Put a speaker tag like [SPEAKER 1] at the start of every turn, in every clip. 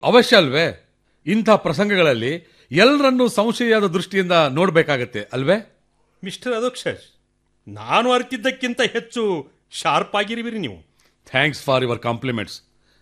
[SPEAKER 1] ಅವಶ್ಯ ಅಲ್ವೇ ಇಂಥ ಪ್ರಸಂಗಗಳಲ್ಲಿ ಎಲ್ಲರನ್ನೂ ಸಂಶಯದ ದೃಷ್ಟಿಯಿಂದ ನೋಡಬೇಕಾಗತ್ತೆ ಅಲ್ವೇ
[SPEAKER 2] ಮಿಸ್ಟರ್ ಅಧೋಕ್ಷಜ್ ನಾನು ಅರ್ತಿದ್ದಕ್ಕಿಂತ ಹೆಚ್ಚು ಶಾರ್ಪ್ ಆಗಿರುವಿರಿ ನೀವು
[SPEAKER 1] ಥ್ಯಾಂಕ್ಸ್ ಫಾರ್ ಯುವರ್ ಕಾಂಪ್ಲಿಮೆಂಟ್ಸ್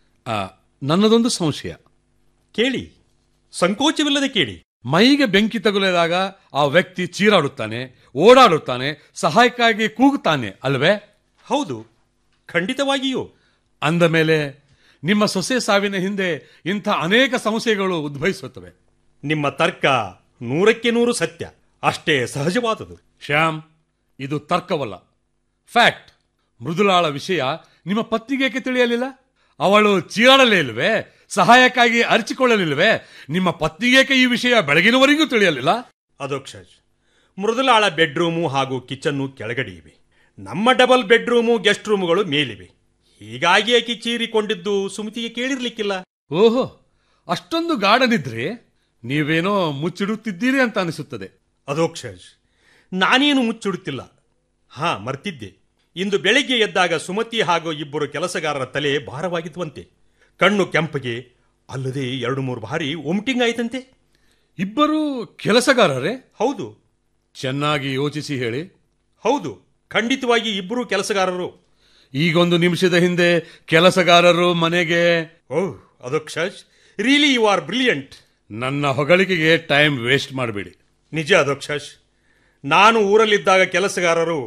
[SPEAKER 1] ನನ್ನದೊಂದು ಸಂಶಯ
[SPEAKER 2] ಕೇಳಿ ಸಂಕೋಚವಿಲ್ಲದೆ ಕೇಳಿ
[SPEAKER 1] ಮೈಗೆ ಬೆಂಕಿ ತಗುಲಿದಾಗ ಆ ವ್ಯಕ್ತಿ ಚೀರಾಡುತ್ತಾನೆ ಓಡಾಡುತ್ತಾನೆ ಸಹಾಯಕ್ಕಾಗಿ ಕೂಗುತ್ತಾನೆ ಅಲ್ವೇ
[SPEAKER 2] ಹೌದು ಖಂಡಿತವಾಗಿಯೂ
[SPEAKER 1] ಅಂದ ಮೇಲೆ ನಿಮ್ಮ ಸೊಸೆ ಸಾವಿನ ಹಿಂದೆ ಇಂಥ ಅನೇಕ ಸಂಶಯಗಳು ಉದ್ಭವಿಸುತ್ತವೆ
[SPEAKER 2] ನಿಮ್ಮ ತರ್ಕ ನೂರಕ್ಕೆ ನೂರು ಸತ್ಯ ಅಷ್ಟೇ ಸಹಜವಾದದು
[SPEAKER 1] ಶ್ಯಾಮ್ ಇದು ತರ್ಕವಲ್ಲ ಫ್ಯಾಕ್ಟ್ ಮೃದುಲಾಳ ವಿಷಯ ನಿಮ್ಮ ಪತ್ನಿಗೇಕೆ ತಿಳಿಯಲಿಲ್ಲ ಅವಳು ಚೀರಾಡಲೇ ಇಲ್ವೇ ಸಹಾಯಕ್ಕಾಗಿ ಅರ್ಚಿಕೊಳ್ಳಲಿಲ್ವೇ ನಿಮ್ಮ ಪತ್ನಿಗೇಕೆ ಈ ವಿಷಯ ಬೆಳಗಿನವರೆಗೂ ತಿಳಿಯಲಿಲ್ಲ
[SPEAKER 2] ಅಧೋಕ್ಷಜ್ ಮೃದುಲಾಳ ಬೆಡ್ರೂಮು ಹಾಗೂ ಕಿಚನ್ನು ಕೆಳಗಡೆ ಇವೆ ನಮ್ಮ ಡಬಲ್ ಬೆಡ್ರೂಮು ಗೆಸ್ಟ್ ರೂಮುಗಳು ಮೇಲಿವೆ ಹೀಗಾಗಿ ಆಕೆ ಚೀರಿಕೊಂಡಿದ್ದು ಸುಮತಿಗೆ ಕೇಳಿರ್ಲಿಕ್ಕಿಲ್ಲ
[SPEAKER 1] ಓಹೋ ಅಷ್ಟೊಂದು ಗಾಢನಿದ್ರೆ ನೀವೇನೋ ಮುಚ್ಚಿಡುತ್ತಿದ್ದೀರಿ ಅಂತ ಅನಿಸುತ್ತದೆ
[SPEAKER 2] ಅಧೋಕ್ಷಜ್ ನಾನೇನು ಮುಚ್ಚಿಡುತ್ತಿಲ್ಲ ಹಾ ಮರ್ತಿದ್ದೆ ಇಂದು ಬೆಳಿಗ್ಗೆ ಎದ್ದಾಗ ಸುಮತಿ ಹಾಗೂ ಇಬ್ಬರು ಕೆಲಸಗಾರರ ತಲೆ ಭಾರವಾಗಿದ್ವಂತೆ ಕಣ್ಣು ಕೆಂಪಗೆ ಅಲ್ಲದೆ ಎರಡು ಮೂರು ಬಾರಿ ಒಮ್ಟಿಂಗ್ ಆಯ್ತಂತೆ
[SPEAKER 1] ಇಬ್ಬರು ಕೆಲಸಗಾರರೇ
[SPEAKER 2] ಹೌದು
[SPEAKER 1] ಚೆನ್ನಾಗಿ ಯೋಚಿಸಿ ಹೇಳಿ
[SPEAKER 2] ಹೌದು ಖಂಡಿತವಾಗಿ ಇಬ್ಬರು ಕೆಲಸಗಾರರು
[SPEAKER 1] ಈಗೊಂದು ನಿಮಿಷದ ಹಿಂದೆ ಕೆಲಸಗಾರರು ಮನೆಗೆ
[SPEAKER 2] oh Adhokshaj really you are brilliant
[SPEAKER 1] ನನ್ನ ಹೊಗಳಿಕೆಗೆ ಟೈಮ್ ವೇಸ್ಟ್ ಮಾಡಬೇಡಿ
[SPEAKER 2] ನಿಜ ಅಧೋಕ್ಷಜ್ ನಾನು ಊರಲ್ಲಿದ್ದಾಗ ಕೆಲಸಗಾರರು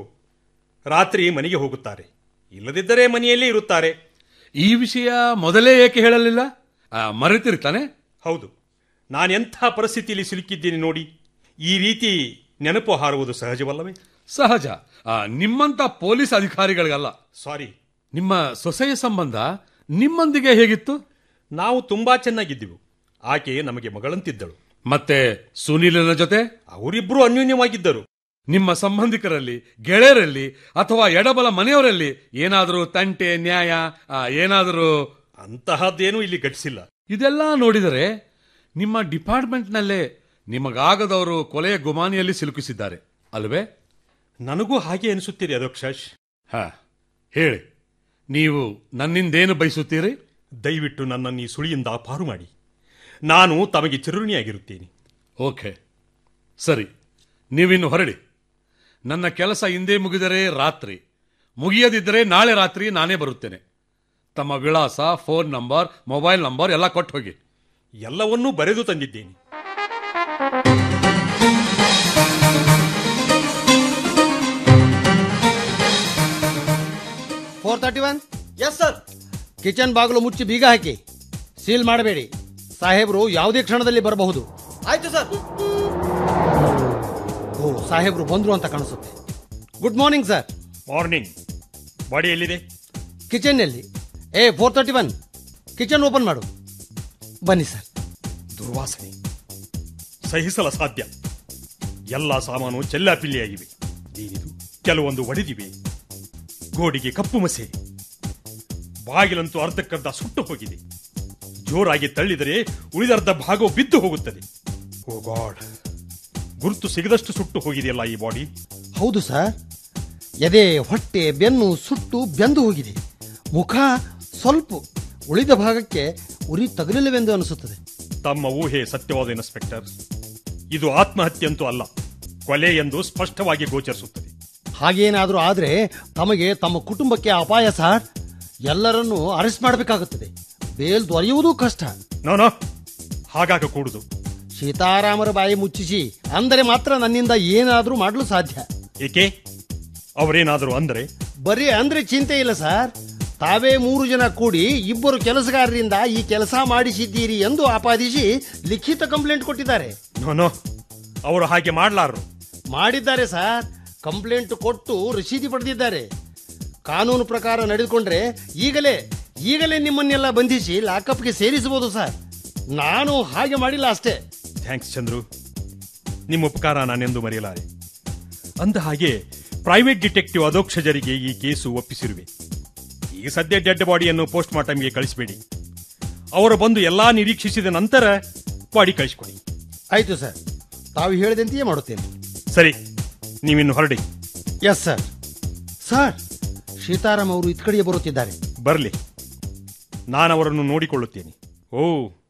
[SPEAKER 2] ರಾತ್ರಿ ಮನೆಗೆ ಹೋಗುತ್ತಾರೆ ಇಲ್ಲದಿದ್ದರೆ ಮನೆಯಲ್ಲೇ ಇರುತ್ತಾರೆ
[SPEAKER 1] ಈ ವಿಷಯ ಮೊದಲೇ ಏಕೆ ಹೇಳಲಿಲ್ಲ ಆ, ಮರೆತಿರಿ ತಾನೆ
[SPEAKER 2] ಹೌದು ನಾನೆಂಥ ಪರಿಸ್ಥಿತಿಯಲ್ಲಿ ಸಿಲುಕಿದ್ದೀನಿ ನೋಡಿ ಈ ರೀತಿ ನೆನಪು ಹಾರುವುದು ಸಹಜವಲ್ಲವೇ
[SPEAKER 1] ಸಹಜ ಆ, ನಿಮ್ಮಂತ ಪೊಲೀಸ್ ಅಧಿಕಾರಿಗಳಿಗಲ್ಲ
[SPEAKER 2] ಸಾರಿ
[SPEAKER 1] ನಿಮ್ಮ ಸೊಸೆಯ ಸಂಬಂಧ ನಿಮ್ಮೊಂದಿಗೆ ಹೇಗಿತ್ತು
[SPEAKER 2] ನಾವು ತುಂಬಾ ಚೆನ್ನಾಗಿದ್ದೆವು ಆಕೆ ನಮಗೆ ಮಗಳಂತಿದ್ದಳು
[SPEAKER 1] ಮತ್ತೆ ಸುನೀಲನ ಜೊತೆ
[SPEAKER 2] ಅವರಿಬ್ಬರು ಅನ್ಯೋನ್ಯವಾಗಿದ್ದರು
[SPEAKER 1] ನಿಮ್ಮ ಸಂಬಂಧಿಕರಲ್ಲಿ ಗೆಳೆಯರಲ್ಲಿ ಅಥವಾ ಎಡಬಲ ಮನೆಯವರಲ್ಲಿ ಏನಾದರೂ ತಂಟೆ ನ್ಯಾಯ ಆ, ಏನಾದರೂ
[SPEAKER 2] ಅಂತಹದ್ದೇನೂ ಇಲ್ಲಿ ಘಟಿಸಿಲ್ಲ
[SPEAKER 1] ಇದೆಲ್ಲ ನೋಡಿದರೆ ನಿಮ್ಮ ಡಿಪಾರ್ಟ್ಮೆಂಟ್ನಲ್ಲೇ ನಿಮಗಾಗದವರು ಕೊಲೆಯ ಗುಮಾನಿಯಲ್ಲಿ ಸಿಲುಕಿಸಿದ್ದಾರೆ ಅಲ್ವೇ
[SPEAKER 2] ನನಗೂ ಹಾಗೆ ಅನಿಸುತ್ತೀರಿ ಅಧೋಕ್ಷಾಶ್
[SPEAKER 1] ಹಾ ಹೇಳಿ ನೀವು ನನ್ನಿಂದೇನು ಬಯಸುತ್ತೀರಿ
[SPEAKER 2] ದಯವಿಟ್ಟು ನನ್ನನ್ನು ಈ ಸುಳಿಯಿಂದ ಪಾರು ಮಾಡಿ ನಾನು ತಮಗೆ ಚಿರುಣಿಯಾಗಿರುತ್ತೇನೆ
[SPEAKER 1] ಓಕೆ ಸರಿ ನೀವಿನ್ನು ಹೊರಡಿ ನನ್ನ ಕೆಲಸ ಹಿಂದೆ ಮುಗಿದರೆ ರಾತ್ರಿ ಮುಗಿಯದಿದ್ದರೆ ನಾಳೆ ರಾತ್ರಿ ನಾನೇ ಬರುತ್ತೇನೆ ತಮ್ಮ ವಿಳಾಸ ಫೋನ್ ನಂಬರ್ ಮೊಬೈಲ್ ನಂಬರ್ ಎಲ್ಲ ಕೊಟ್ಟು ಹೋಗಿ
[SPEAKER 2] ಎಲ್ಲವನ್ನೂ ಬರೆದು ತಂದಿದ್ದೇನೆ
[SPEAKER 3] four thirty one
[SPEAKER 4] yes sir
[SPEAKER 3] kitchen ಬಾಗಿಲು ಮುಚ್ಚಿ ಬೀಗ ಹಾಕಿ ಸೀಲ್ ಮಾಡಬೇಡಿ ಸಾಹೇಬರು ಯಾವುದೇ ಕ್ಷಣದಲ್ಲಿ ಬರಬಹುದು
[SPEAKER 4] ಆಯ್ತು ಸರ್
[SPEAKER 3] ಓ ಸಾಹೇಬರು ಬಂದ್ರು ಅಂತ ಕಾಣಿಸುತ್ತೆ good morning sir
[SPEAKER 2] morning body ಎಲ್ಲಿದೆ
[SPEAKER 3] ಕಿಚನ್ನಲ್ಲಿ ಏ four thirty one kitchen open ಮಾಡು ಬನ್ನಿ ಸರ್
[SPEAKER 2] ದುರ್ವಾಸನೆ ಸಹಿಸಲ ಸಾಧ್ಯ ಎಲ್ಲ ಸಾಮಾನು ಚೆಲ್ಲಾಪಿಲ್ಲಿಯಾಗಿವೆ ಏನಿದು ಕೆಲವೊಂದು ಒಡೆದಿವೆ ಗೋಡಿಗೆ ಕಪ್ಪು ಮಸೆ ಬಾಗಿಲಂತೂ ಅರ್ಧಕ್ಕರ್ಧ ಸುಟ್ಟು ಹೋಗಿದೆ ಜೋರಾಗಿ ತಳ್ಳಿದರೆ ಉಳಿದರ್ಧ ಭಾಗವು ಬಿದ್ದು ಹೋಗುತ್ತದೆ ಓ ಗಾಡ್ ಗುರುತು ಸಿಗದಷ್ಟು ಸುಟ್ಟು ಹೋಗಿದೆಯಲ್ಲ ಈ ಬಾಡಿ
[SPEAKER 3] ಹೌದು ಸರ್ ಎದೆ ಹೊಟ್ಟೆ ಬೆನ್ನು ಸುಟ್ಟು ಬೆಂದು ಹೋಗಿದೆ ಮುಖ ಸ್ವಲ್ಪ ಉಳಿದ ಭಾಗಕ್ಕೆ ಉರಿ ತಗಲಿಲ್ಲವೆಂದು ಅನಿಸುತ್ತದೆ
[SPEAKER 2] ತಮ್ಮ ಊಹೆ ಸತ್ಯವಾದ ಇನ್ಸ್ಪೆಕ್ಟರ್ ಇದು ಆತ್ಮಹತ್ಯೆ ಅಂತೂ ಅಲ್ಲ ಕೊಲೆ ಎಂದು ಸ್ಪಷ್ಟವಾಗಿ ಗೋಚರಿಸುತ್ತದೆ
[SPEAKER 3] ಹಾಗೇನಾದರೂ ಆದ್ರೆ ತಮಗೆ ತಮ್ಮ ಕುಟುಂಬಕ್ಕೆ ಅಪಾಯ ಸರ್ ಎಲ್ಲರನ್ನೂ ಅರೆಸ್ಟ್ ಮಾಡಬೇಕಾಗುತ್ತದೆ ಬೇಲ್ ದೊರೆಯುವುದೂ ಕಷ್ಟ
[SPEAKER 2] ನೋನೋ ಹಾಗಾಗ ಕೂಡುದು
[SPEAKER 3] ಸೀತಾರಾಮರ ಬಾಯಿ ಮುಚ್ಚಿಸಿ ಅಂದರೆ ಮಾತ್ರ ನನ್ನಿಂದ ಏನಾದರೂ ಮಾಡಲು ಸಾಧ್ಯ
[SPEAKER 2] ಏಕೆ ಅವರೇನಾದರೂ ಅಂದರೆ
[SPEAKER 3] ಬರೀ ಅಂದ್ರೆ ಚಿಂತೆ ಇಲ್ಲ ಸರ್ ತಾವೇ ಮೂರು ಜನ ಕೂಡಿ ಇಬ್ಬರು ಕೆಲಸಗಾರರಿಂದ ಈ ಕೆಲಸ ಮಾಡಿಸಿದ್ದೀರಿ ಎಂದು ಆಪಾದಿಸಿ ಲಿಖಿತ ಕಂಪ್ಲೇಂಟ್ ಕೊಟ್ಟಿದ್ದಾರೆ
[SPEAKER 2] ನೋನೋ ಅವರು ಹಾಗೆ ಮಾಡಲಾರರು
[SPEAKER 3] ಮಾಡಿದ್ದಾರೆ ಸರ್ ಕಂಪ್ಲೇಂಟ್ ಕೊಟ್ಟು ರಸೀದಿ ಪಡೆದಿದ್ದಾರೆ ಕಾನೂನು ಪ್ರಕಾರ ನಡೆದುಕೊಂಡ್ರೆ ಈಗಲೇ ಈಗಲೇ ನಿಮ್ಮನ್ನೆಲ್ಲ ಬಂಧಿಸಿ ಲಾಕಪ್ಗೆ ಸೇರಿಸಬಹುದು ಸರ್ ನಾನು ಹಾಗೆ ಮಾಡಿಲ್ಲ ಅಷ್ಟೇ
[SPEAKER 2] ಥ್ಯಾಂಕ್ಸ್ ಚಂದ್ರು ನಿಮ್ಮ ಉಪಕಾರ ನಾನೆಂದು ಮರೆಯಲಾರೆ ಅಂದ ಹಾಗೆ ಪ್ರೈವೇಟ್ ಡಿಟೆಕ್ಟಿವ್ ಅಧೋಕ್ಷಜರಿಗೆ ಈ ಕೇಸು ಒಪ್ಪಿಸಿರುವೆ ಈಗ ಸದ್ಯ ಡೆಡ್ ಬಾಡಿಯನ್ನು ಪೋಸ್ಟ್ ಮಾರ್ಟಮ್ಗೆ ಕಳಿಸಬೇಡಿ ಅವರು ಬಂದು ಎಲ್ಲಾ ನಿರೀಕ್ಷಿಸಿದ ನಂತರ ಬಾಡಿ ಕಳಿಸಿಕೊಡಿ
[SPEAKER 3] ಆಯ್ತು ಸರ್ ತಾವು ಹೇಳಿದಂತೆಯೇ ಮಾಡುತ್ತೇನೆ
[SPEAKER 2] ಸರಿ ನೀವಿನ್ನು ಹೊರಡಿ
[SPEAKER 3] ಎಸ್ ಸರ್ ಸರ್ ಸೀತಾರಾಮ್ ಅವರು ಇತ್ ಕಡೆಗೆ ಬರುತ್ತಿದ್ದಾರೆ
[SPEAKER 2] ಬರಲಿ ನಾನು ಅವರನ್ನು ನೋಡಿಕೊಳ್ಳುತ್ತೇನೆ ಓ